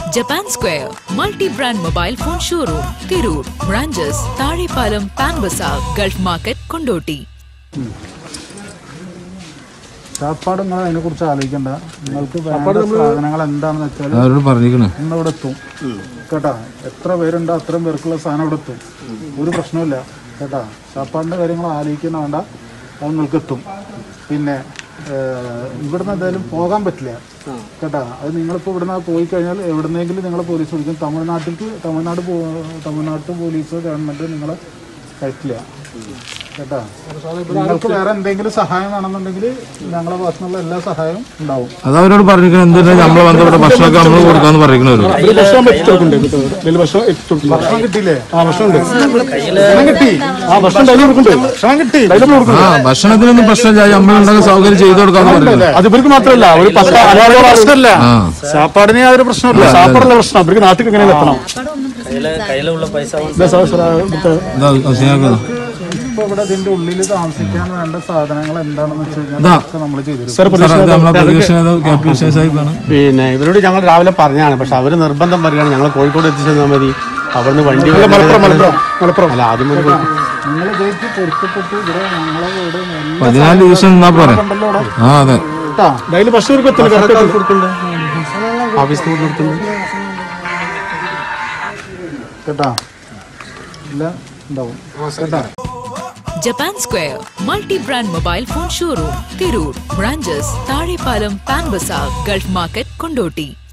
Japan square multi brand mobile phone showroom Tirur branches Thazhepalam Panbazar Gulf market Kondotty സാപ്പാട് നിങ്ങൾ അതിനെ കുറിച്ച് ആലോചിക്കണ്ട നിങ്ങൾക്ക് വേണ്ട സാധനങ്ങൾ എന്താണെന്ന് വെച്ചാൽ അവരോട് പറഞ്ഞിരിക്കണേ ഇന്ന് ഇവിടെ എത്തും കേട്ടാ എത്ര പേരുണ്ടോ അത്രയും പേർക്കുള്ള സാധനം ഇവിടെ എത്തും ഒരു പ്രശ്നമില്ല കേട്ടാ സാപ്പാടിന്റെ കാര്യങ്ങൾ ആലോചിക്കുന്ന വേണ്ട അത് നിങ്ങൾക്ക് എത്തും പിന്നെ ഏഹ്, ഇവിടുന്ന് എന്തായാലും പോകാൻ പറ്റില്ല കേട്ടാ അത് നിങ്ങളിപ്പോൾ ഇവിടുന്ന് പോയി കഴിഞ്ഞാൽ എവിടുന്നെങ്കിലും നിങ്ങളെ പോലീസ് വിളിക്കും തമിഴ്നാട്ടിലേക്ക് തമിഴ്നാട് പോ- തമിഴ്നാട്ട് പോലീസ് ഗവൺമെന്റ് നിങ്ങളെ കയറ്റില്ല കേട്ടാ നിങ്ങൾക്ക് വേറെ എന്തെങ്കിലും സഹായം വേണമെന്നുണ്ടെങ്കിൽ ഞങ്ങളെ ഭാഗത്തുനിന്നുള്ള എല്ലാ സഹായവും ഉണ്ടാവും അത് അവരോട് പറഞ്ഞിരിക്കണം എന്തിനാ നമ്മളെ ബന്ധപ്പെട്ട ഭക്ഷണമൊക്കെ നമ്മൾ കൊടുക്കാന്ന് പറഞ്ഞിരിക്കണവര് ഭക്ഷണം എത്തിച്ചെടുക്കുന്നുണ്ട് ഭക്ഷണം എത്തിച്ചെടുക്കും ഭക്ഷണം കിട്ടിയില്ലേ ആ ഭക്ഷണം ഉണ്ട് ഭക്ഷണം കിട്ടി ആ ഭക്ഷണം ഡെയിലി കൊടുക്കുന്നുണ്ട് ഭക്ഷണം കിട്ടി ആ ഭക്ഷണത്തിനൊന്നും പ്രശ്നമില്ല നമ്മളുണ്ടാകുന്ന സൗകര്യം ചെയ്തു കൊടുക്കാന്ന് പറഞ്ഞില്ലേ അത് ഇവർക്ക് മാത്രമല്ല ഒരു പത്ത് അനാഥ പ്രശ്നമല്ല ആ സാപ്പാടിന് യാതൊരു പ്രശ്നമില്ല സാപ്പാടുള്ള പ്രശ്നം അവർക്ക് നാട്ടിൽ എങ്ങനെ എത്തണം ഇതാ സാർ, സാർ, ഇവിടുത്തെ ഇതാ ശരിയാക്കുന്നു ഇപ്പൊ ഇവിടെ ഇതിന്റെ ഉള്ളിൽ താമസിക്കാൻ വേണ്ട സാധനങ്ങൾ എന്താണെന്ന് വെച്ച് കഴിഞ്ഞാൽ ഇതാ. അതൊക്കെ നമ്മൾ ചെയ്തിരുന്നു സാർ സാർ അത് നമ്മളെ പ്രതിപക്ഷ നേതാവ് കെ പി സാഹിബാണ് പിന്നെ ഇവരോട് ഞങ്ങൾ രാവിലെ പറഞ്ഞാണ് പക്ഷെ അവര് നിർബന്ധം പറയുകയാണ് ഞങ്ങൾ കോഴിക്കോട് എത്തിച്ചു തന്നാൽ മതി അവിടുന്ന് വണ്ടി മലപ്പുറം മലപ്പുറം മലപ്പുറം അല്ല ആദ്യം മുതൽ നിങ്ങൾ ഇതേക്ക് പൊരുത്തപ്പെട്ട് ഇവിടെ ഞങ്ങളെ വീട് നല്ല പതിനാല് ദിവസം നിന്നാ പോരെ ഉണ്ടല്ലോ ഇവിടെ ആ അതെ കേട്ടാ ഡെയിലി ഭക്ഷണം ഇവർക്ക് എത്തില്ല കറക്റ്റ് കൊടുക്കുന്നുണ്ട് ഓഫീസിൽ കൊടുക്കുന്നുണ്ട് കേട്ടാ ഇല്ല ഉണ്ടാവും കേട്ടാ Japan square multi brand mobile phone showroom Tirur branches Thazhepalam Panbazar Gulf market Kondotty